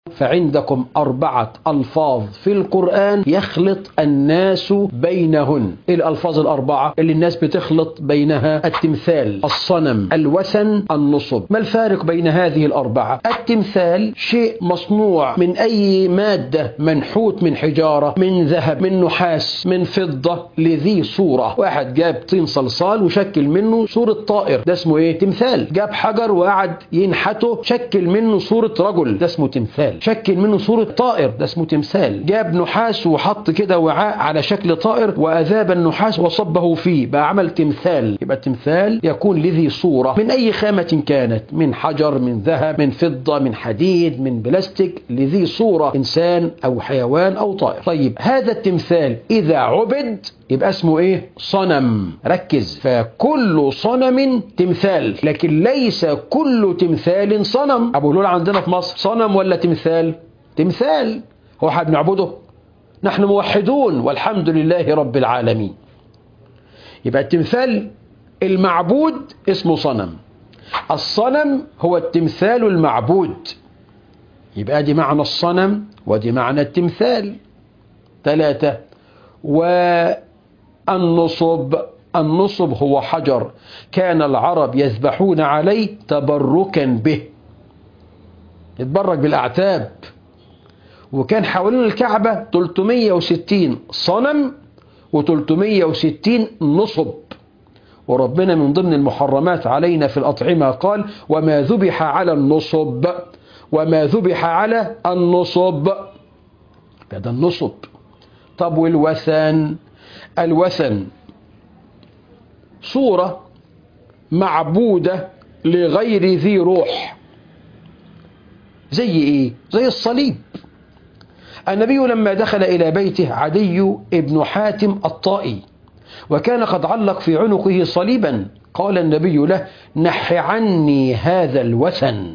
فعندكم أربعة ألفاظ في القرآن يخلط الناس بينهن إيه الألفاظ الأربعة اللي الناس بتخلط بينها التمثال الصنم الوثن النصب ما الفارق بين هذه الأربعة التمثال شيء مصنوع من أي مادة منحوت من حجارة من ذهب من نحاس من فضة لذي صورة واحد جاب طين صلصال وشكل منه صورة طائر ده اسمه ايه تمثال جاب حجر وقعد ينحته شكل منه صورة رجل ده اسمه تمثال شكل منه صورة طائر ده اسمه تمثال جاب نحاس وحط كده وعاء على شكل طائر وأذاب النحاس وصبه فيه بقى عمل تمثال يبقى التمثال يكون لذي صورة من أي خامة كانت من حجر من ذهب من فضة من حديد من بلاستيك لذي صورة إنسان أو حيوان أو طائر طيب هذا التمثال إذا عبد يبقى اسمه ايه صنم ركز فكل صنم تمثال لكن ليس كل تمثال صنم ابو هلول عندنا في مصر صنم ولا تمثال تمثال هو حد نعبده نحن موحدون والحمد لله رب العالمين يبقى التمثال المعبود اسمه صنم الصنم هو التمثال المعبود يبقى دي معنى الصنم ودي معنى التمثال ثلاثة والنصب النصب هو حجر كان العرب يذبحون عليه تبركا به يتبرك بالأعتاب وكان حوالين الكعبة 360 صنم و360 نصب وربنا من ضمن المحرمات علينا في الأطعمة قال وما ذبح على النصب وما ذبح على النصب هذا النصب طب والوثن الوثن صورة معبودة لغير ذي روح زي ايه زي الصليب النبي لما دخل إلى بيته عدي ابن حاتم الطائي وكان قد علق في عنقه صليبا قال النبي له نح عني هذا الوثن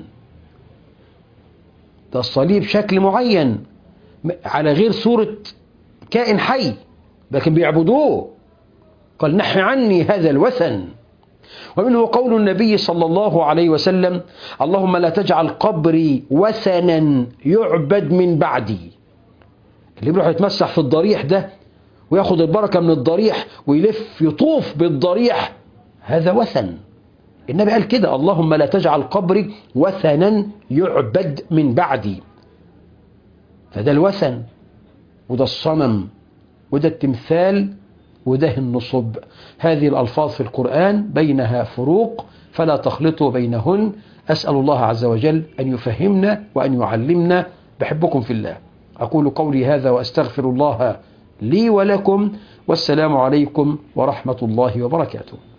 ده الصليب شكل معين على غير صورة كائن حي لكن بيعبدوه قال نح عني هذا الوثن ومنه قول النبي صلى الله عليه وسلم اللهم لا تجعل قبري وثنا يعبد من بعدي اللي بيروح يتمسح في الضريح ده وياخد البركة من الضريح ويلف يطوف بالضريح هذا وثن النبي قال كده اللهم لا تجعل قبري وثنا يعبد من بعدي فده الوثن وده الصنم وده التمثال وده النصب هذه الألفاظ في القرآن بينها فروق فلا تخلطوا بينهن أسأل الله عز وجل أن يفهمنا وأن يعلمنا بحبكم في الله أقول قولي هذا وأستغفر الله لي ولكم والسلام عليكم ورحمة الله وبركاته